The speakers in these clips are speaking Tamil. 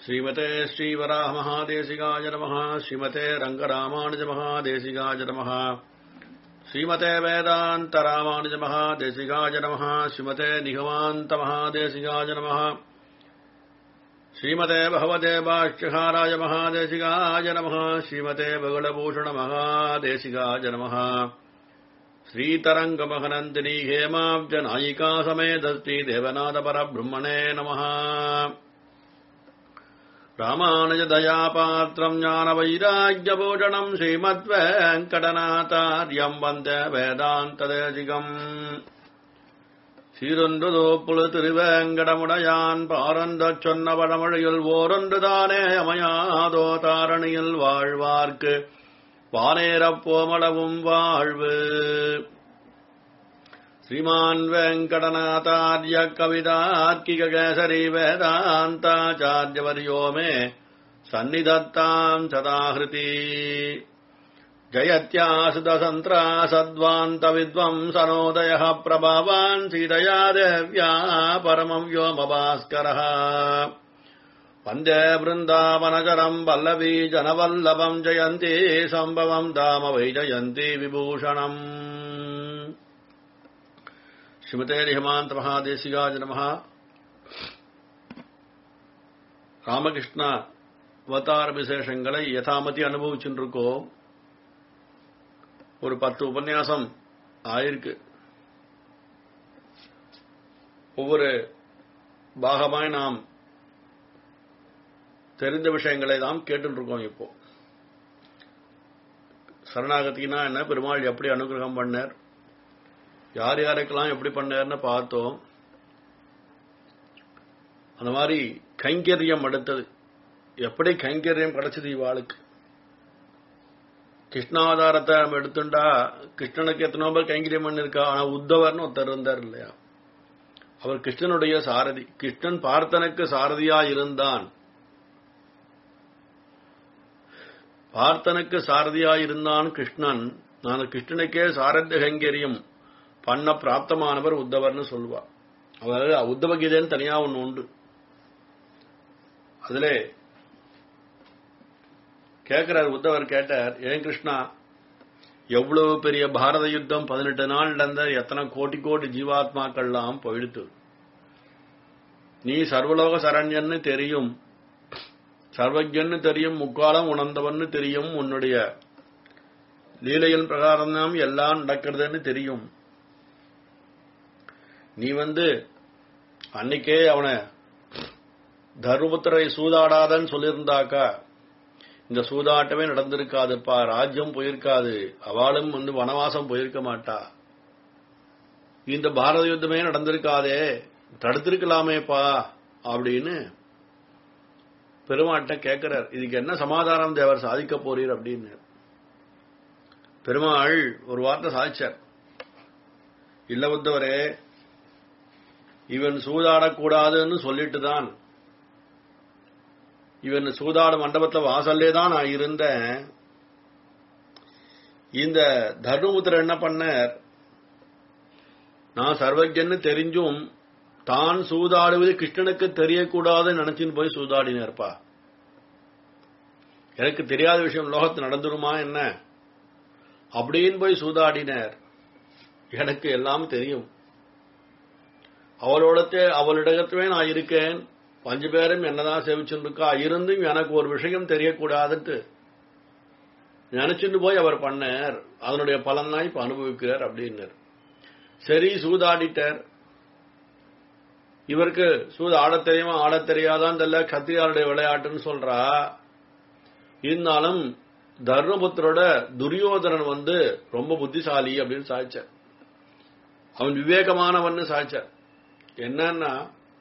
श्रीमते श्रीवराहमहादेशिकाय नमः श्रीमते रङ्गरामानुजमहादेशिकाय नमः श्रीमते वेदान्तरामानुजमहादेशिकाय नमः श्रीमते निगमान्तमहादेशिकाय नमः श्रीमते भगवते भाष्यहाराय महादेशिकाय नमः श्रीमते बगलभूषणमहादेशिकाय नमः श्रीतरङ्गमहनन्दिनी हेमाब्जनायिका समेतस्ति देवनाथपरब्रह्मणे नमः रामानुजदयापात्रम् ज्ञानवैराग्यभूषणम् श्रीमद्वेङ्कटनाथार्यम् वन्दे வேதாந்ததேசிகம் சீரொன்றுதோ புழு திருவேங்கடமுடையான் பாரந்தச் சொன்ன பழமொழியில் ஓரொன்று தானே அமையாதோ தாரணியில் வாழ்வார்க்கு வானேரப் போமளவும் வாழ்வு श्रीमान् वेङ्कटनाथार्य कवितार्किककेसरी वेदान्ताचार्यवर्यो मे सन्निधत्ताम् सदाहृति जयत्यासुतसन्त्रासद्वान्तविद्वंसनोदयः प्रभावान् सीतया देव्या परमम् व्योमभास्करः वन्दे वृन्दावनचरम् वल्लवी जनवल्लभम् जयन्ती सम्भवम् धाम वै जयन्ती विभूषणम् ஸ்ரீமதே நிகமாந்த மகாதேசிகாஜ நமஹா ராமகிருஷ்ணா அவதார விசேஷங்களை யதாமதி அனுபவிச்சுருக்கோம் ஒரு பத்து உபன்யாசம் ஆயிருக்கு ஒவ்வொரு பாகமாய் நாம் தெரிந்த விஷயங்களை தான் கேட்டுருக்கோம் இப்போ சரணாகத்தினா என்ன பெருமாள் எப்படி அனுகிரகம் பண்ணார் யார் யாருக்கெல்லாம் எப்படி பண்ணார்னு பார்த்தோம் அந்த மாதிரி கைங்கரியம் அடுத்தது எப்படி கைங்கரியம் கிடைச்சது இவாளுக்கு கிருஷ்ணாவதாரத்தை நம்ம எடுத்துட்டா கிருஷ்ணனுக்கு எத்தனோ பேர் கைங்கரியம் பண்ணிருக்கா ஆனா உத்தவர்னு ஒருத்தர் இருந்தார் இல்லையா அவர் கிருஷ்ணனுடைய சாரதி கிருஷ்ணன் பார்த்தனுக்கு சாரதியா இருந்தான் பார்த்தனுக்கு சாரதியா இருந்தான் கிருஷ்ணன் நான் கிருஷ்ணனுக்கே சாரத்திய கைங்கரியம் பண்ண பிராப்தமானவர் உத்தவர்னு சொல்லுவா அதாவது உத்தவ கீதைன்னு தனியா ஒன்று உண்டு அதுல கேட்கிறார் உத்தவர் கேட்டார் ஏன் கிருஷ்ணா எவ்வளவு பெரிய பாரத யுத்தம் பதினெட்டு நாள் நடந்த எத்தனை கோடி கோடி ஜீவாத்மாக்கள்லாம் போயிடுத்து நீ சர்வலோக சரண்யன்னு தெரியும் சர்வஜன்னு தெரியும் முக்காலம் உணர்ந்தவன்னு தெரியும் உன்னுடைய லீலையின் பிரகாரம் தான் எல்லாம் நடக்கிறதுன்னு தெரியும் நீ வந்து அன்னைக்கே அவனை தர்மபுத்திரை சூதாடாதன்னு சொல்லியிருந்தாக்கா இந்த சூதாட்டமே நடந்திருக்காதுப்பா ராஜ்யம் போயிருக்காது அவளும் வந்து வனவாசம் போயிருக்க மாட்டா இந்த பாரத யுத்தமே நடந்திருக்காதே தடுத்திருக்கலாமேப்பா அப்படின்னு பெருமாட்ட கேட்கிறார் இதுக்கு என்ன சமாதானம் தேவர் சாதிக்க போறீர் அப்படின்னு பெருமாள் ஒரு வார்த்தை சாதிச்சார் இல்ல உத்தவரே இவன் சூதாடக்கூடாதுன்னு சொல்லிட்டு தான் இவன் சூதாட மண்டபத்துல வாசல்லே தான் நான் இருந்தேன் இந்த தர்மபுத்திரர் என்ன பண்ணார் நான் சர்வஜன்னு தெரிஞ்சும் தான் சூதாடுவது கிருஷ்ணனுக்கு தெரியக்கூடாதுன்னு நினைச்சுன்னு போய் சூதாடினார்ப்பா எனக்கு தெரியாத விஷயம் லோகத்து நடந்துருமா என்ன அப்படின்னு போய் சூதாடினார் எனக்கு எல்லாம் தெரியும் அவளோடத்தே அவளிடத்தவே நான் இருக்கேன் பஞ்சு பேரும் என்னதான் சேவிச்சுருக்கா இருந்தும் எனக்கு ஒரு விஷயம் தெரியக்கூடாதுட்டு நினைச்சுட்டு போய் அவர் பண்ணார் அதனுடைய பலன் தான் இப்ப அனுபவிக்கிறார் அப்படின்னார் சரி சூதாடிட்டார் இவருக்கு சூது ஆடத் தெரியுமா ஆடத் தெரியாதான் தெரியல கத்திரியாருடைய விளையாட்டுன்னு சொல்றா இருந்தாலும் தர்மபுத்தரோட துரியோதனன் வந்து ரொம்ப புத்திசாலி அப்படின்னு சாய்ச்சார் அவன் விவேகமானவன் சாய்ச்சார் என்னன்னா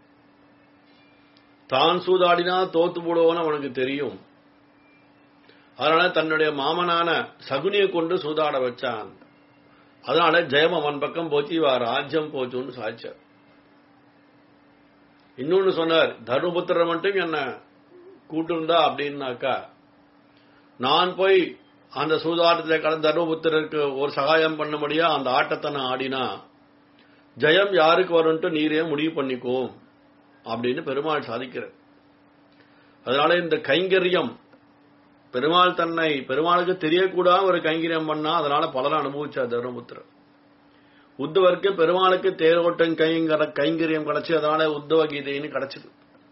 தான் சூதாடினா தோத்து போடுவோன்னு அவனுக்கு தெரியும் அதனால தன்னுடைய மாமனான சகுனியை கொண்டு சூதாட வச்சான் அதனால ஜெயம் அவன் பக்கம் போச்சு இவ ராஜ்யம் போச்சுன்னு சாய்ச்சார் இன்னொன்னு சொன்னார் தர்மபுத்திரர் மட்டும் என்ன கூட்டிருந்தா அப்படின்னாக்கா நான் போய் அந்த சூதாட்டத்தில் கடந்த தர்மபுத்திரருக்கு ஒரு சகாயம் பண்ணபடியா அந்த ஆட்டத்தை நான் ஆடினா ஜெயம் யாருக்கு வரும்ட்டு நீரே முடிவு பண்ணிக்கோ அப்படின்னு பெருமாள் சாதிக்கிறார் அதனால இந்த கைங்கரியம் பெருமாள் தன்னை பெருமாளுக்கு தெரியக்கூடாத ஒரு கைங்கரியம் பண்ணா அதனால பலனை அனுபவிச்சார் தர்மபுத்திரர் உத்தவருக்கு பெருமாளுக்கு தேரோட்டம் கைங்கர கைங்கரியம் கிடைச்சு அதனால உத்தவ கீதைன்னு கிடைச்சது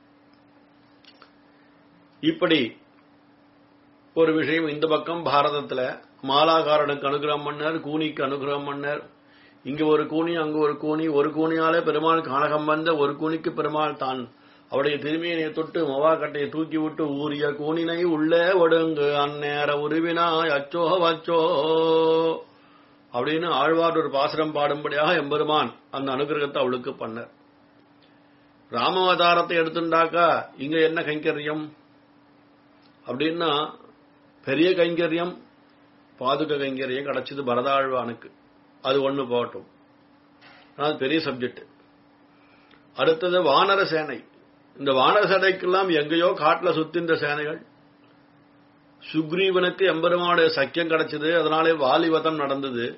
இப்படி ஒரு விஷயம் இந்த பக்கம் பாரதத்துல மாலாகாரனுக்கு அனுகிரகம் பண்ணார் கூனிக்கு அனுகிரகம் பண்ணார் இங்க ஒரு கூனி அங்க ஒரு கூனி ஒரு கூனியாலே பெருமாள் கானகம் வந்த ஒரு கூனிக்கு பெருமாள் தான் அவருடைய திருமையினை தொட்டு மொவா கட்டையை தூக்கி விட்டு ஊரிய கூனினை உள்ளே ஒடுங்கு அந்நேர உருவினாய் அச்சோ வச்சோ அப்படின்னு ஆழ்வார் ஒரு பாசுரம் பாடும்படியாக எம்பெருமான் அந்த அனுகிரகத்தை அவளுக்கு பண்ணார் ராமாவதாரத்தை எடுத்துட்டாக்கா இங்க என்ன கைங்கரியம் அப்படின்னா பெரிய கைங்கரியம் பாதுக கைங்கரியம் கிடைச்சது பரதாழ்வானுக்கு அது ஒண்ணு போகட்டும் அது பெரிய சப்ஜெக்ட் அடுத்தது வானர சேனை இந்த வானர சேனைக்கெல்லாம் எங்கேயோ காட்டுல சுத்தின்ற சேனைகள் சுக்ரீவனுக்கு எம்பெருமானுடைய சக்கியம் கிடைச்சது அதனாலே வாலிவதம் நடந்தது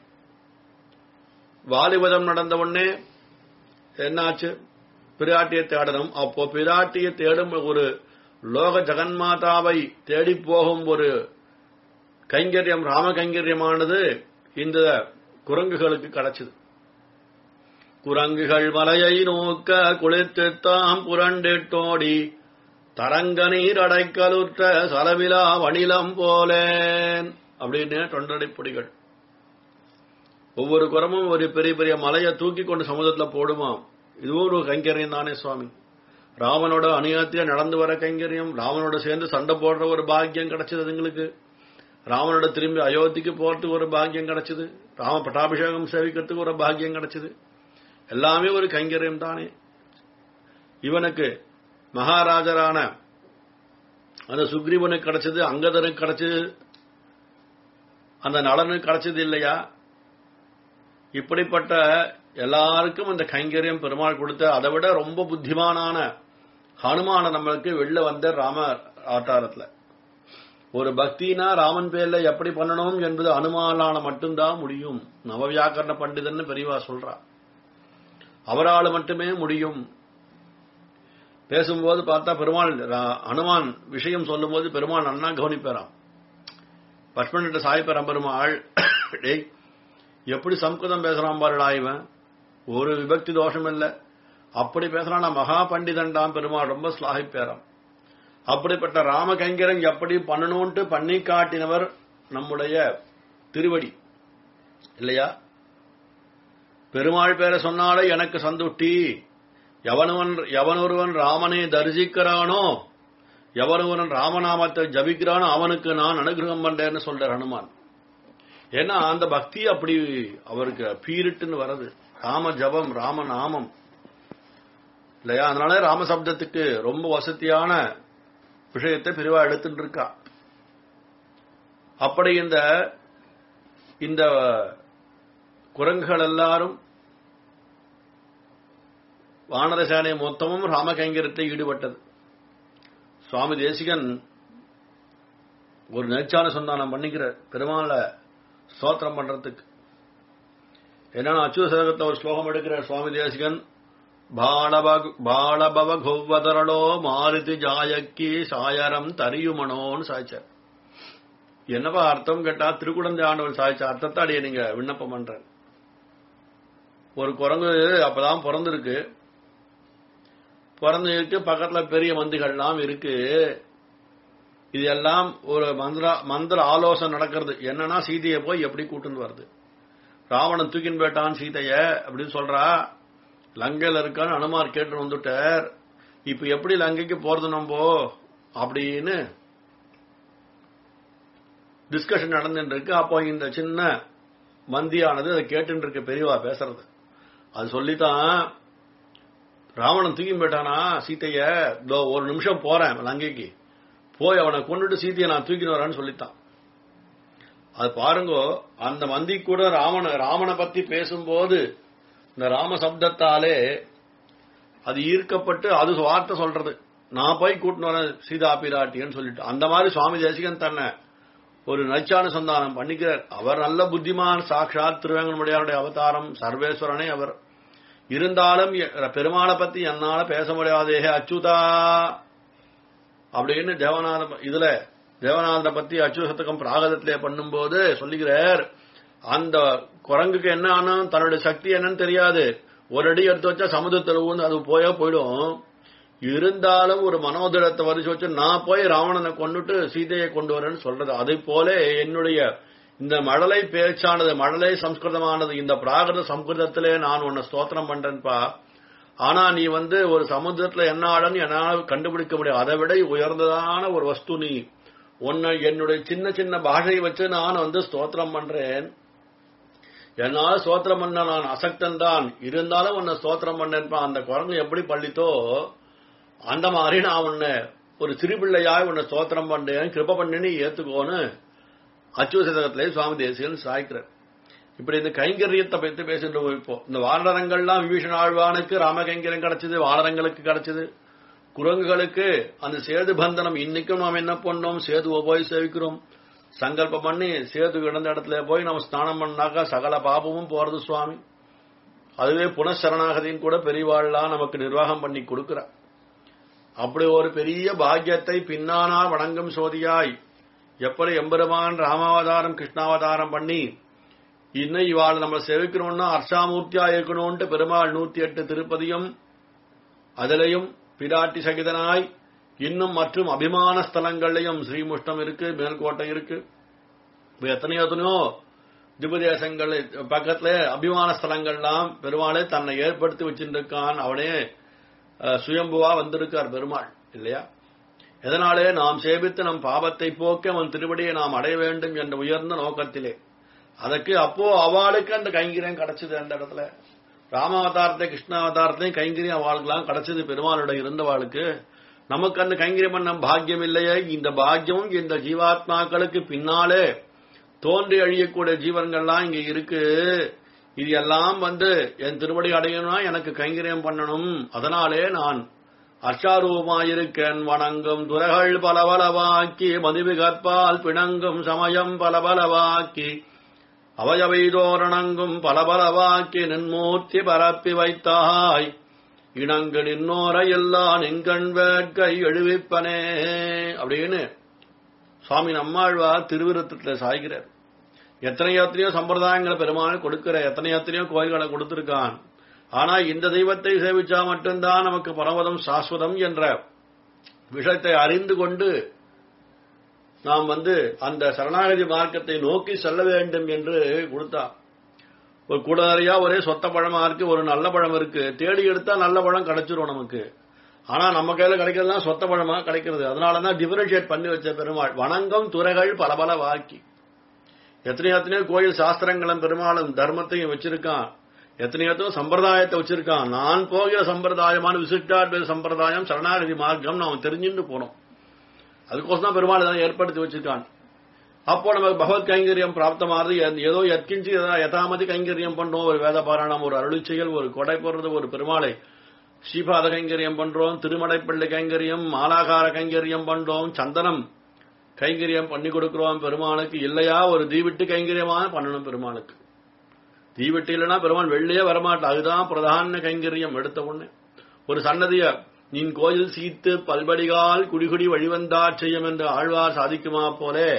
வாலிவதம் நடந்த உடனே என்னாச்சு பிராட்டியை தேடணும் அப்போ பிராட்டியை தேடும் ஒரு லோக ஜெகன்மாதாவை தேடி போகும் ஒரு கைங்கரியம் ராம கைங்கரியமானது இந்த குரங்குகளுக்கு கிடைச்சது குரங்குகள் மலையை நோக்க குளித்துத்தாம் புரண்டிட்டோடி தரங்க நீர் அடைக்கலுற்ற சலவிலா வணிலம் போலேன் அப்படின்னு தொண்டடை பொடிகள் ஒவ்வொரு குரமும் ஒரு பெரிய பெரிய மலையை தூக்கி கொண்டு சமுதிரத்துல போடுமாம் இதுவும் ஒரு கைங்கரியம் தானே சுவாமி ராமனோட அநியாயத்தில நடந்து வர கைங்கரியம் ராமனோட சேர்ந்து சண்டை போடுற ஒரு பாக்கியம் கிடைச்சது எங்களுக்கு ராமனோட திரும்பி அயோத்திக்கு போறதுக்கு ஒரு பாக்கியம் கிடைச்சது ராம பட்டாபிஷேகம் சேவிக்கிறதுக்கு ஒரு பாக்கியம் கிடைச்சது எல்லாமே ஒரு கைங்கரியம் தானே இவனுக்கு மகாராஜரான அந்த சுக்ரீவனுக்கு கிடைச்சது அங்கதனுக்கு கிடைச்சது அந்த நலனுக்கு கிடைச்சது இல்லையா இப்படிப்பட்ட எல்லாருக்கும் இந்த கைங்கரியம் பெருமாள் கொடுத்த அதை விட ரொம்ப புத்திமானான ஹனுமான நம்மளுக்கு வெளில வந்த ராம ஆட்டாரத்துல ஒரு பக்தினா ராமன் பேர்ல எப்படி பண்ணணும் என்பது அனுமானால மட்டும்தான் முடியும் நவவியாக்கரண பண்டிதன்னு பெரியவா சொல்றா அவரால் மட்டுமே முடியும் பேசும்போது பார்த்தா பெருமாள் அனுமான் விஷயம் சொல்லும்போது பெருமாள் நன்னா கவனிப்பேராம் பட்மன்கிட்ட சாய்ப்பேராம் பெருமாள் டேய் எப்படி சம்ஸ்கிருதம் பேசுறான் பாருடா இவன் ஒரு விபக்தி தோஷம் இல்ல அப்படி பேசுறான் மகா பண்டிதன்டாம் பெருமாள் ரொம்ப ஸ்லாகிப்பேராம் அப்படிப்பட்ட ராம கைங்கரம் எப்படி பண்ணணும்ட்டு பண்ணி காட்டினவர் நம்முடைய திருவடி இல்லையா பெருமாள் பேரை சொன்னாலே எனக்கு சந்துட்டி எவனவன் எவனொருவன் ராமனை தரிசிக்கிறானோ எவனொருவன் ராமநாமத்தை ஜபிக்கிறானோ அவனுக்கு நான் அனுகிரகம் பண்றேன்னு சொல்ற ஹனுமான் ஏன்னா அந்த பக்தி அப்படி அவருக்கு பீரிட்டுன்னு வருது ராம ஜபம் ராம நாமம் இல்லையா அதனால ராம சப்தத்துக்கு ரொம்ப வசதியான விஷயத்தை பிரிவா எடுத்துட்டு இருக்கா அப்படி இந்த இந்த குரங்குகள் எல்லாரும் வானரசேனை மொத்தமும் ராமகைங்கரத்தை ஈடுபட்டது சுவாமி தேசிகன் ஒரு நேர்ச்சான சந்தானம் பண்ணிக்கிற பெருமாள ஸ்தோத்திரம் பண்றதுக்கு என்னன்னா அச்சுத சதகத்தை ஒரு ஸ்லோகம் எடுக்கிற சுவாமி தேசிகன் பாலபவ கொவ்வதரளோ மாருதி ஜாயக்கி சாயரம் தரியுமனோன்னு சாய்ச்சார் என்னப்பா அர்த்தம் கேட்டா திருக்குடந்தை ஆண்டவன் சாய்ச்ச அர்த்தத்தை அடைய நீங்க விண்ணப்பம் பண்ற ஒரு குரங்கு அப்பதான் பிறந்திருக்கு பிறந்து இருக்கு பக்கத்துல பெரிய மந்திகள்லாம் இருக்கு இது எல்லாம் ஒரு மந்திர மந்திர ஆலோசனை நடக்கிறது என்னன்னா சீதையை போய் எப்படி கூட்டுன்னு வருது ராவணன் தூக்கின் போயிட்டான் சீதைய அப்படின்னு சொல்றா லங்கையில இருக்கான்னு அனுமார் கேட்டு வந்துட்டார் இப்ப எப்படி லங்கைக்கு போறது நம்போ அப்படின்னு டிஸ்கஷன் நடந்துட்டு இருக்கு அப்போ இந்த சின்ன மந்தியானது அதை கேட்டு இருக்க பெரியவா பேசுறது அது சொல்லித்தான் ராவணன் தூக்கி போயிட்டானா சீத்தைய இதோ ஒரு நிமிஷம் போறேன் லங்கைக்கு போய் அவனை கொண்டுட்டு சீத்தையை நான் தூக்கின்னு வரேன்னு சொல்லித்தான் அது பாருங்க அந்த மந்தி கூட ராமன ராமனை பத்தி பேசும்போது இந்த ராம சப்தத்தாலே அது ஈர்க்கப்பட்டு அது வார்த்தை சொல்றது நான் போய் கூட்டின்னு வரேன் சீதா பிராட்டின்னு சொல்லிட்டு அந்த மாதிரி சுவாமி தேசிகன் தன்னை ஒரு நச்சான சந்தானம் பண்ணிக்கிறார் அவர் நல்ல புத்திமான் சாட்சாத் திருவேங்கனுடையாருடைய அவதாரம் சர்வேஸ்வரனே அவர் இருந்தாலும் பெருமாளை பத்தி என்னால பேச முடியாதே அச்சுதா அப்படின்னு தேவநாத இதுல தேவநாதனை பத்தி அச்சுசத்தகம் பிராகதத்திலே பண்ணும்போது சொல்லுகிறார் அந்த குரங்குக்கு என்ன ஆனா தன்னுடைய சக்தி என்னன்னு தெரியாது ஒரு அடி எடுத்து வச்சா சமுதிரத்தில் ஊந்து அது போயா போயிடும் இருந்தாலும் ஒரு மனோதிடத்தை வரிச்சு வச்சு நான் போய் ராவணனை கொண்டுட்டு சீதையை கொண்டு வரேன்னு சொல்றது அதை போல என்னுடைய இந்த மழலை பேச்சானது மழலை சம்ஸ்கிருதமானது இந்த பிராகிருத சம்ஸ்கிருதத்திலே நான் உன்னை ஸ்தோத்திரம் பண்றேன்ப்பா ஆனா நீ வந்து ஒரு சமுத்திரத்துல என்ன ஆழன்னு என்னால கண்டுபிடிக்க முடியாது அதை விட உயர்ந்ததான ஒரு வஸ்து நீ உன்னை என்னுடைய சின்ன சின்ன பாஷையை வச்சு நான் வந்து ஸ்தோத்திரம் பண்றேன் என்னால ஸ்தோத்திரம் பண்ண நான் அசக்தன் தான் இருந்தாலும் உன்னை ஸ்தோத்திரம் பண்ணேன்ப்பா அந்த குரங்கு எப்படி பள்ளித்தோ அந்த மாதிரி நான் உன்னை ஒரு சிறுபிள்ளையாய் உன்னை ஸ்தோத்திரம் பண்றேன் கிருப பண்ணின்னு ஏத்துக்கோன்னு அச்சுவசதகத்திலே சுவாமி தேசியன் சாய்க்கிறார் இப்படி இந்த கைங்கரியத்தை பத்தி பேசிட்டு இப்போ இந்த வானரங்கள்லாம் விபீஷண ஆழ்வானுக்கு ராமகைங்கரியம் கிடைச்சது வானரங்களுக்கு கிடைச்சது குரங்குகளுக்கு அந்த சேது பந்தனம் இன்னைக்கும் நாம் என்ன பண்ணோம் சேதுவை போய் சேவிக்கிறோம் சங்கல்பம் பண்ணி சேது கிடந்த இடத்துல போய் நம்ம ஸ்நானம் பண்ணாக்கா சகல பாபமும் போறது சுவாமி அதுவே புனசரணாகதின்னு கூட பெரியவாள்லாம் நமக்கு நிர்வாகம் பண்ணி கொடுக்கிற அப்படி ஒரு பெரிய பாக்கியத்தை பின்னானா வணங்கும் சோதியாய் எப்படி எம்பெருமான் ராமாவதாரம் கிருஷ்ணாவதாரம் பண்ணி இன்னும் இவாள் நம்ம சேவிக்கணும்னா அர்ஷாமூர்த்தியா இருக்கணும்ட்டு பெருமாள் நூத்தி எட்டு திருப்பதியும் அதிலையும் பிராட்டி சகிதனாய் இன்னும் மற்றும் அபிமான ஸ்தலங்கள்லயும் ஸ்ரீமுஷ்டம் இருக்கு மேல்கோட்டை இருக்கு இப்ப எத்தனையோ எத்தனையோ திபதேசங்கள் பக்கத்துல அபிமான ஸ்தலங்கள்லாம் பெருமாளே தன்னை ஏற்படுத்தி வச்சிருக்கான் அவனே அஹ், சுயம்புவா வந்திருக்கார் பெருமாள் இல்லையா எதனாலே நாம் சேவித்து நம் பாவத்தை போக்க அவன் திருவடியை நாம் அடைய வேண்டும் என்ற உயர்ந்த நோக்கத்திலே அதற்கு அப்போ அவளுக்கு அந்த கைங்கரியம் கிடைச்சது அந்த இடத்துல ராமாவதாரத்தை கிருஷ்ணாவதாரத்தையும் கைங்கரியம் அவளுக்கெல்லாம் கிடைச்சது பெருமாளோட இருந்தவாளுக்கு நமக்கு அந்த கைங்கரியம் பண்ண பாக்கியம் இல்லையே இந்த பாக்கியமும் இந்த ஜீவாத்மாக்களுக்கு பின்னாலே தோன்றி அழியக்கூடிய ஜீவன்கள்லாம் இங்க இருக்கு இது எல்லாம் வந்து என் திருவடி அடையணும்னா எனக்கு கைங்கரியம் பண்ணணும் அதனாலே நான் அர்ஷாரூபமாயிருக்கேன் வணங்கும் துறைகள் பலபலவாக்கி மதிவு கற்பால் பிணங்கும் சமயம் பலபலவாக்கி அவயவை தோரணங்கும் பலபலவாக்கி நின்மூர்த்தி பரப்பி வைத்தாய் இணங்கு நின்னோரை எல்லாம் நின்கண் வேட்கை எழுவிப்பனே அப்படின்னு சுவாமி நம்மாழ்வார் திருவிருத்தத்துல சாய்கிறார் எத்தனை எத்தனையோ சம்பிரதாயங்களை பெருமாள் கொடுக்கிற எத்தனை எத்தனையோ கோயில்களை கொடுத்திருக்கான் ஆனா இந்த தெய்வத்தை சேவிச்சா மட்டும்தான் நமக்கு பரமதம் சாஸ்வதம் என்ற விஷயத்தை அறிந்து கொண்டு நாம் வந்து அந்த சரணாகதி மார்க்கத்தை நோக்கி செல்ல வேண்டும் என்று கொடுத்தா ஒரு கூட நிறையா ஒரே சொத்த பழமா இருக்கு ஒரு நல்ல பழம் இருக்கு தேடி எடுத்தா நல்ல பழம் கிடைச்சிரும் நமக்கு ஆனா நம்ம கையில கிடைக்கிறதுலாம் சொத்த பழமா கிடைக்கிறது அதனாலதான் டிஃபரன்ஷியேட் பண்ணி வச்ச பெருமாள் வணங்கம் துறைகள் பல பல வாக்கி எத்தனையோ எத்தனையோ கோயில் சாஸ்திரங்களும் பெருமாளும் தர்மத்தையும் வச்சிருக்கான் எத்தனையோ சம்பிரதாயத்தை வச்சிருக்கான் நான் போகிற சம்பிரதாயமான விசிஷ்டாத்வைத சம்பிரதாயம் சரணாகதி மார்க்கம் நாம் தெரிஞ்சுட்டு போனோம் அதுக்கோசம் தான் பெருமாள் இதெல்லாம் ஏற்படுத்தி வச்சிருக்கான் அப்போ நமக்கு பகவத் கைங்கரியம் பிராப்தமானது எ- ஏதோ எத்கிஞ்சி யதாமதி கைங்கரியம் பண்றோம் ஒரு வேத பாராயணம் ஒரு அருளி செயல் ஒரு கொடை போடுறது ஒரு பெருமாளை ஸ்ரீபாத கைங்கரியம் பண்றோம் திருமடைப்பள்ளி கைங்கரியம் மாலாகார கைங்கரியம் பண்றோம் சந்தனம் கைங்கரியம் பண்ணி கொடுக்கிறோம் பெருமாளுக்கு இல்லையா ஒரு தீவிட்டு கைங்கரியமான பண்ணணும் பெருமாளுக்கு தீவிட்டு இல்லைன்னா பெருமாள் வெளியே வரமாட்டா அதுதான் பிரதான கைங்கரியம் எடுத்த உடனே ஒரு சன்னதிய நின் கோயில் சீத்து பல்படிகால் குடிகுடி வழிவந்தாற் செய்யும் என்று ஆழ்வார் சாதிக்குமா போலே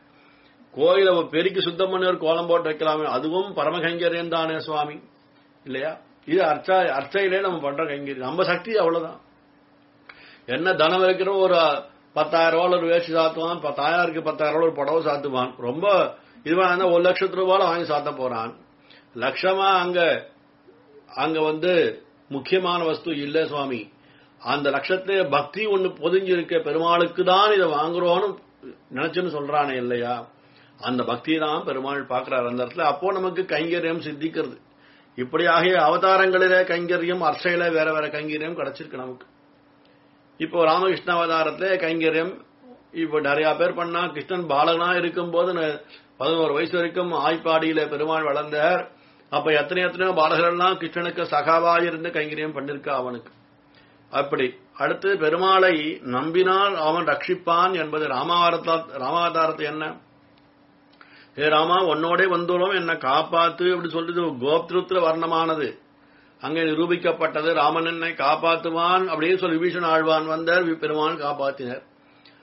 கோயிலை பெருக்கி சுத்தம் பண்ணி ஒரு கோலம் போட்டு வைக்கலாமே அதுவும் பரம கைங்கரியம் தானே சுவாமி இல்லையா இது அர்ச்சா அர்ச்சையிலே நம்ம பண்ற கைங்கரியம் நம்ம சக்தி அவ்வளவுதான் என்ன தனம் இருக்கிற ஒரு பத்தாயிரம் ரூபாய் ஒரு வேஷ்டி சாத்துவான் பத்தாயிரத்துக்கு பத்தாயிரம் ரூபாய் ஒரு புடவை சாத்துவான் ரொம்ப இதுவா இருந்தா ஒரு லட்சத்து ரூபாய் வாங்கி சாத்த போறான் லட்சமா அங்க அங்க வந்து முக்கியமான வஸ்து இல்ல சுவாமி அந்த லட்சத்துல பக்தி ஒண்ணு பொதிஞ்சு இருக்க பெருமாளுக்கு தான் இதை வாங்குறோம்னு நினைச்சுன்னு சொல்றானே இல்லையா அந்த பக்தி தான் பெருமாள் பார்க்கிறார் அந்த இடத்துல அப்போ நமக்கு கைங்கரியம் சித்திக்கிறது இப்படியாக அவதாரங்களிலே கைங்கரியம் அர்ச்சையில வேற வேற கைங்கரியம் கிடைச்சிருக்கு நமக்கு இப்போ ராமகிருஷ்ண அவதாரத்திலே கைங்கரியம் இப்போ நிறைய பேர் பண்ணா கிருஷ்ணன் பாலகனா இருக்கும்போது ந- பதினோரு வயசு வரைக்கும் ஆய்ப்பாடியில பெருமாள் வளர்ந்தார் அப்ப எத்தனை எத்தனையோ பாலகர்கள்லாம் கிருஷ்ணனுக்கு சகாவா இருந்து கைங்கரியம் பண்ணிருக்கா அவனுக்கு அப்படி அடுத்து பெருமாளை நம்பினால் அவன் ரட்சிப்பான் என்பது ராமாவதாரத்தா ராமாவதாரத்தை என்ன ஏ ராமா உன்னோடே வந்துள்ளோம் என்ன காப்பாத்து அப்படி சொல்றது கோப்திருத்துல வர்ணமானது அங்கே நிரூபிக்கப்பட்டது ராமன் என்னை காப்பாத்துவான் அப்படின்னு சொல்லி விபீஷன் ஆழ்வான் வந்தார் வி- பெருமான் காப்பாத்தினர்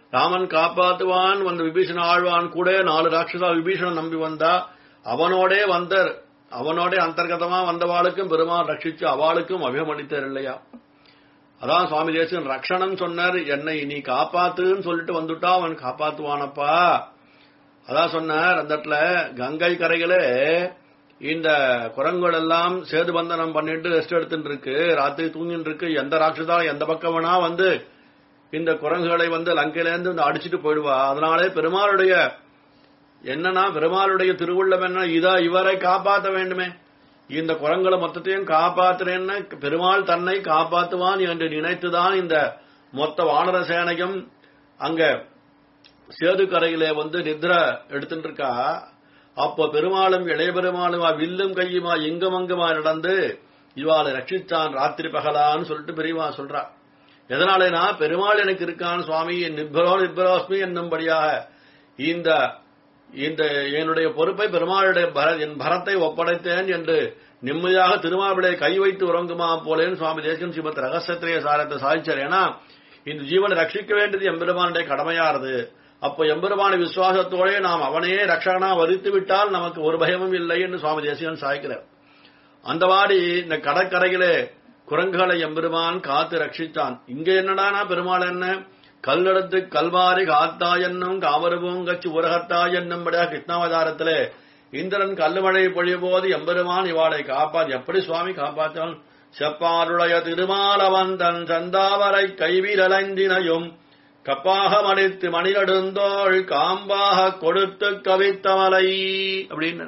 ராமன் காப்பாத்துவான் வந்த விபீஷண ஆழ்வான் கூட நாலு ராட்சசா விபீஷணன் நம்பி வந்தா அவனோடே வந்தர் அவனோட அந்தர்கதமா வந்தவாளுக்கும் பெருமாள் ரட்சிச்சு அவளுக்கும் அபிமளித்தார் இல்லையா அதான் சுவாமி தேசன் ரக்ஷணம் சொன்னார் என்னை நீ காப்பாத்துன்னு சொல்லிட்டு வந்துட்டா அவன் காப்பாத்துவானப்பா அதான் சொன்னார் அந்த இடத்துல கங்கை கரைகளே இந்த குரங்குகள் எல்லாம் சேது பந்தனம் பண்ணிட்டு ரெஸ்ட் எடுத்துட்டு இருக்கு ராத்திரி தூங்கிட்டு இருக்கு எந்த ராட்சசாலும் எந்த பக்கம் வேணா வந்து இந்த குரங்குகளை வந்து லங்கையிலேருந்து வந்து அடிச்சிட்டு போயிடுவா அதனாலே பெருமாளுடைய என்னன்னா பெருமாளுடைய திருவுள்ளம் என்ன இதா இவரை காப்பாற்ற வேண்டுமே இந்த குரங்களை மொத்தத்தையும் காப்பாத்துறேன்னு பெருமாள் தன்னை காப்பாத்துவான் என்று நினைத்துதான் இந்த மொத்த வானர சேனையும் அங்க சேது கரையிலே வந்து நித்ர எடுத்துட்டு இருக்கா அப்போ பெருமாளும் இளைய பெருமாளும் வில்லும் கையுமா எங்கும் அங்குமா நடந்து இவாளை ரட்சித்தான் ராத்திரி பகலான்னு சொல்லிட்டு பெரியவா சொல்றா எதனாலேனா பெருமாள் எனக்கு இருக்கான் சுவாமி என் நிர்பரோ நிர்பரோஸ்மி என்னும்படியாக இந்த இந்த என்னுடைய பொறுப்பை பெருமாளுடைய பர- என் பரத்தை ஒப்படைத்தேன் என்று நிம்மதியாக திருமாவிலே கை வைத்து உறங்குமா போலேன்னு சுவாமி தேசம் சிவத் ரகசியத்திலேயே சாரத்தை சாதிச்சார் ஏன்னா இந்த ஜீவனை ரட்சிக்க வேண்டியது எம்பெருமானுடைய கடமையானது அப்போ எம்பெருமான விசுவாசத்தோடே நாம் அவனையே ரட்சகனா வரித்து விட்டால் நமக்கு ஒரு பயமும் இல்லை என்று சுவாமி தேசிகன் சாய்க்கிறார் அந்த மாதிரி இந்த கடற்கரையிலே குரங்குகளை எம்பெருமான் காத்து ரட்சித்தான் இங்க என்னடானா பெருமாள் என்ன கல்லெடுத்து கல்வாரி காத்தா என்னும் காமருபூங்கச்சு உரகத்தா என்னும்படியா கிருஷ்ணாவதாரத்திலே இந்திரன் கல்லுமழை பொழிய போது எம்பெருமான் இவாளை காப்பாத் எப்படி சுவாமி காப்பாற்றான் செப்பாருடைய திருமாலவன் தன் சந்தாவரை கைவிரலைந்தினையும் கப்பாக மடித்து மணிநடுந்தோள் காம்பாக கொடுத்து கவித்தமலை அப்படின்னு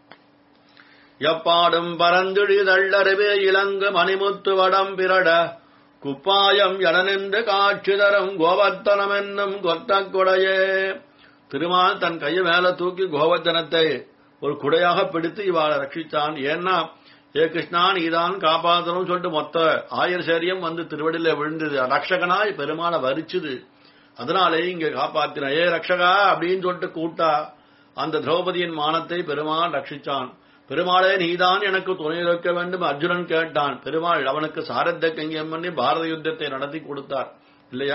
எப்பாடும் பரந்துழி தள்ளறிவே இலங்கு மணிமுத்து வடம் பிரட குப்பாயம் எடனின்று காட்சி தரும் கோவர்த்தனம் என்னும் கொத்த குடையே திருமால் தன் கையை மேல தூக்கி கோவர்த்தனத்தை ஒரு குடையாக பிடித்து இவாளை ரட்சித்தான் ஏன்னா ஏ கிருஷ்ணா நீதான் காப்பாத்தணும் சொல்லிட்டு மொத்த ஆயர் சேரியம் வந்து திருவடியில விழுந்தது ரக்ஷகனாய் பெருமாளை வரிச்சுது அதனாலே இங்க காப்பாத்தின ஏ ரக்ஷகா அப்படின்னு சொல்லிட்டு கூட்டா அந்த திரௌபதியின் மானத்தை பெருமாள் ரட்சிச்சான் பெருமாளே நீதான் எனக்கு துணை இருக்க வேண்டும் அர்ஜுனன் கேட்டான் பெருமாள் அவனுக்கு சாரத்த கங்கியம் பண்ணி பாரத யுத்தத்தை நடத்தி கொடுத்தார் இல்லையா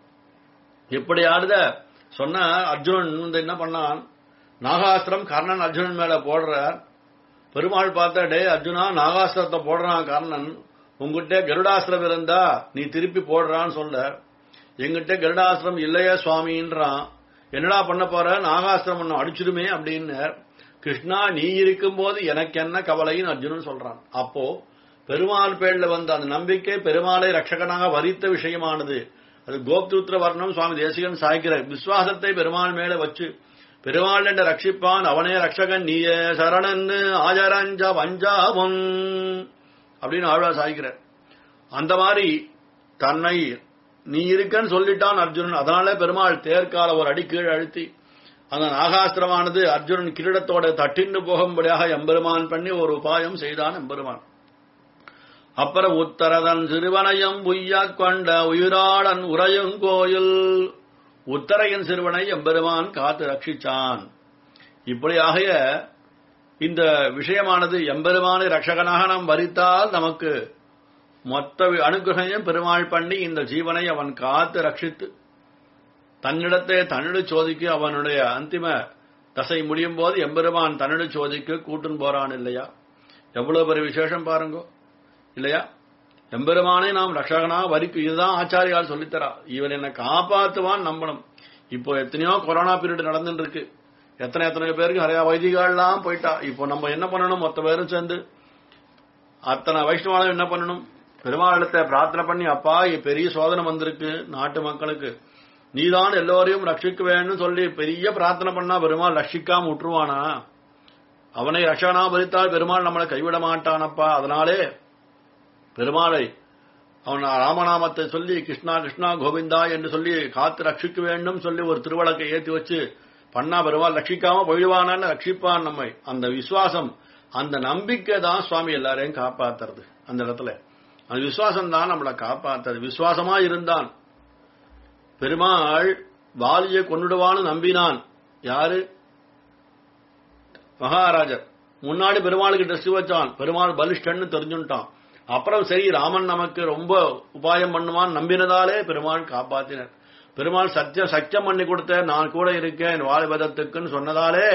இப்படி ஆடுத சொன்ன அர்ஜுனன் வந்து என்ன பண்ணான் நாகாஸ்திரம் கர்ணன் அர்ஜுனன் மேல போடுறார் பெருமாள் பார்த்த டே அர்ஜுனா நாகாஸ்திரத்தை போடுறான் கர்ணன் உங்ககிட்ட கருடாஸ்திரம் இருந்தா நீ திருப்பி போடுறான்னு சொல்ல எங்கிட்ட கருடாஸ்திரம் இல்லையே சுவாமின்றான் என்னடா பண்ண போற நாகாஸ்திரம் ஒன்னு அடிச்சிடுமே அப்படின்னு கிருஷ்ணா நீ இருக்கும்போது எனக்கு என்ன கவலைன்னு அர்ஜுனன் சொல்றான் அப்போ பெருமாள் பேர்ல வந்த அந்த நம்பிக்கை பெருமாளை ரட்சகனாக வரித்த விஷயமானது அது கோப்தூத்திர வர்ணம் சுவாமி தேசிகன் சாய்க்கிறார் விசுவாசத்தை பெருமாள் மேல வச்சு பெருமாள் என்ற ரட்சிப்பான் அவனே ரட்சகன் நீயே சரணன்னு ஆஜரஞ்ச வஞ்சாவன் அப்படின்னு ஆழ்வார் சாய்க்கிறார் அந்த மாதிரி தன்னை நீ இருக்கன்னு சொல்லிட்டான் அர்ஜுனன் அதனால பெருமாள் தேர்கால ஒரு அடி கீழ் அழுத்தி அந்த நாகாஸ்திரமானது அர்ஜுனன் கிரீடத்தோட தட்டின்னு போகும்படியாக எம்பெருமான் பண்ணி ஒரு உபாயம் செய்தான் எம்பெருமான் அப்புறம் உத்தரதன் சிறுவனையும் உய்யாக் கொண்ட உயிராளன் உறையும் கோயில் உத்தரையின் சிறுவனை எம்பெருமான் காத்து ரட்சிச்சான் இப்படியாக இந்த விஷயமானது எம்பெருமானை ரட்சகனாக நாம் வரித்தால் நமக்கு மொத்த அனுகிரகையும் பெருமாள் பண்ணி இந்த ஜீவனை அவன் காத்து ரட்சித்து தன்னிடத்தை தன்னிடு சோதிக்கு அவனுடைய அந்திம தசை முடியும் போது எம்பெருமான் தன்னிடு சோதிக்கு கூட்டுன்னு போறான் இல்லையா எவ்வளவு பெரிய விசேஷம் பாருங்க இல்லையா எம்பெருமானை நாம் ரட்சகனா வரிக்கு இதுதான் ஆச்சாரியால் சொல்லித்தரா இவன் என்னை காப்பாத்துவான் நம்பணும் இப்போ எத்தனையோ கொரோனா பீரியட் நடந்துட்டு இருக்கு எத்தனை எத்தனை பேருக்கு நிறைய வைதிகள்லாம் போயிட்டா இப்போ நம்ம என்ன பண்ணணும் மொத்த பேரும் சேர்ந்து அத்தனை வைஷ்ணவாலும் என்ன பண்ணணும் பெருமாளிடத்தை பிரார்த்தனை பண்ணி அப்பா இ- பெரிய சோதனை வந்திருக்கு நாட்டு மக்களுக்கு நீதான் எல்லோரையும் ரட்சிக்க வேண்டும் சொல்லி பெரிய பிரார்த்தனை பண்ணா பெருமாள் ரட்சிக்காம விட்டுருவானா அவனை ரட்சகனா பறித்தால் பெருமாள் நம்மளை கைவிட மாட்டானப்பா அதனாலே பெருமாளை அவன் ராமநாமத்தை சொல்லி கிருஷ்ணா கிருஷ்ணா கோவிந்தா என்று சொல்லி காத்து ரட்சிக்க வேண்டும் சொல்லி ஒரு திருவழக்கை ஏத்தி வச்சு பண்ணா பெருமாள் ரட்சிக்காம போயிடுவானான்னு ரட்சிப்பான் நம்மை அந்த விசுவாசம் அந்த நம்பிக்கை தான் சுவாமி எல்லாரையும் காப்பாத்துறது அந்த இடத்துல அந்த விசுவாசம் தான் நம்மளை காப்பாத்துறது விசுவாசமா இருந்தான் பெருமாள் வாலியை கொண்டுடுவான்னு நம்பினான் யாரு மகாராஜர் முன்னாடி பெருமாளுக்கு ட்ரெஸ் வச்சான் பெருமாள் பலிஷ்டன்னு தெரிஞ்சுட்டான் அப்புறம் சரி ராமன் நமக்கு ரொம்ப உபாயம் பண்ணுவான் நம்பினதாலே பெருமாள் காப்பாத்தினர் பெருமாள் சத்தியம் சத்தியம் பண்ணி கொடுத்த நான் கூட இருக்கேன் வாலிபதத்துக்குன்னு சொன்னதாலே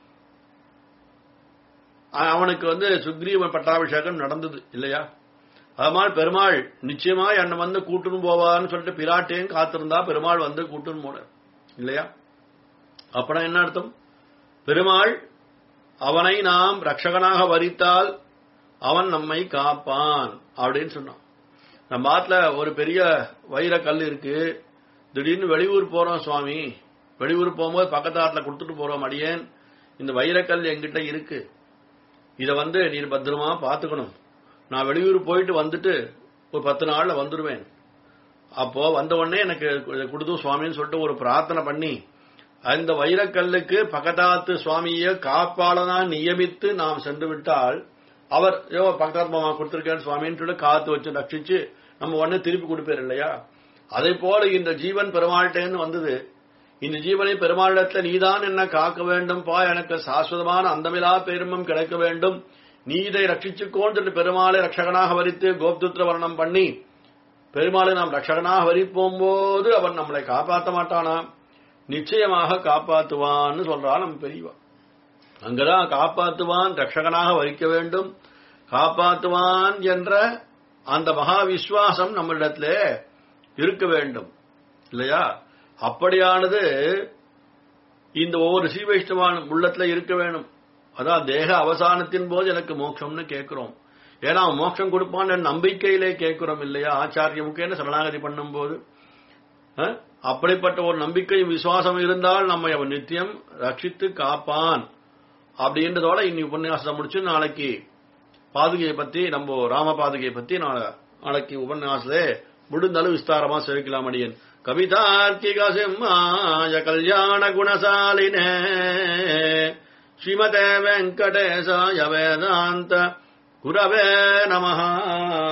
அவனுக்கு வந்து சுக்ரீவ பட்டாபிஷேகம் நடந்தது இல்லையா அதனால் பெருமாள் நிச்சயமா என்னை வந்து கூட்டுன்னு போவான்னு சொல்லிட்டு பிராட்டையும் காத்திருந்தா பெருமாள் வந்து கூட்டுன்னு போன இல்லையா அப்பனா என்ன அர்த்தம் பெருமாள் அவனை நாம் ரட்சகனாக வரித்தால் அவன் நம்மை காப்பான் அப்படின்னு சொன்னான் நம்ம ஆத்துல ஒரு பெரிய வைர கல் இருக்கு திடீர்னு வெளியூர் போறோம் சுவாமி வெளியூர் போகும்போது பக்கத்து ஆத்துல கொடுத்துட்டு போறோம் அடியேன் இந்த வைரக்கல் என்கிட்ட இருக்கு இத வந்து நீர் பத்திரமா பாத்துக்கணும் நான் வெளியூர் போயிட்டு வந்துட்டு ஒரு பத்து நாள்ல வந்துருவேன் அப்போ வந்த உடனே எனக்கு இதை கொடுத்து சுவாமின்னு சொல்லிட்டு ஒரு பிரார்த்தனை பண்ணி அந்த வைரக்கல்லுக்கு பக்கத்தாத்து சுவாமியை காப்பாளனா நியமித்து நாம் சென்று விட்டால் அவர் ஏதோ பக்கத்தாத்மா கொடுத்திருக்கேன் சுவாமின்னு சொல்லி காத்து வச்சு ரட்சிச்சு நம்ம உடனே திருப்பி கொடுப்பார் இல்லையா அதே போல இந்த ஜீவன் பெருமாள்கிட்டேன்னு வந்தது இந்த ஜீவனை பெருமாளிடத்துல நீதான் என்ன காக்க வேண்டும் பா எனக்கு சாஸ்வதமான அந்தமிலா பெருமம் கிடைக்க வேண்டும் நீ இதை ரட்சிச்சுக்கோன்னு சொல்லி பெருமாளை ரட்சகனாக வரித்து கோப்துத்திர வர்ணம் பண்ணி பெருமாளை நாம் ரட்சகனாக வரிப்போம் போது அவன் நம்மளை காப்பாற்ற மாட்டானா நிச்சயமாக காப்பாத்துவான்னு சொல்றான் நம்ம பெரியவா அங்கதான் காப்பாத்துவான் ரட்சகனாக வரிக்க வேண்டும் காப்பாத்துவான் என்ற அந்த மகா விசுவாசம் நம்மளிடத்துல இருக்க வேண்டும் இல்லையா அப்படியானது இந்த ஒவ்வொரு ஸ்ரீவைஷ்ணவான் உள்ளத்துல இருக்க வேணும் அதான் தேக அவசானத்தின் போது எனக்கு மோட்சம்னு கேட்கிறோம் ஏன்னா அவன் மோட்சம் கொடுப்பான் நம்பிக்கையிலே கேட்கிறோம் இல்லையா ஆச்சாரிய முக்கேன சரணாகதி பண்ணும்போது அஹ், அப்படிப்பட்ட ஒரு நம்பிக்கையும் விசுவாசம் இருந்தால் நம்மை அவன் நித்தியம் ரட்சித்து காப்பான் அப்படின்றதோட இன்னி உபன்யாசத்தை முடிச்சு நாளைக்கு பாதுகையை பத்தி நம்ம ராம பாதுகையை பத்தி நாளை நாளைக்கு உபன்யாசத்தை முடிந்தாலும் விஸ்தாரமா செவிக்கலாம் அடியன் கவிதார்க்கிக சிம்மாய கல்யாண குணசாலினே ஸ்ரீமதே வெங்கடேசாய வேதாந்த குரவே நமஹா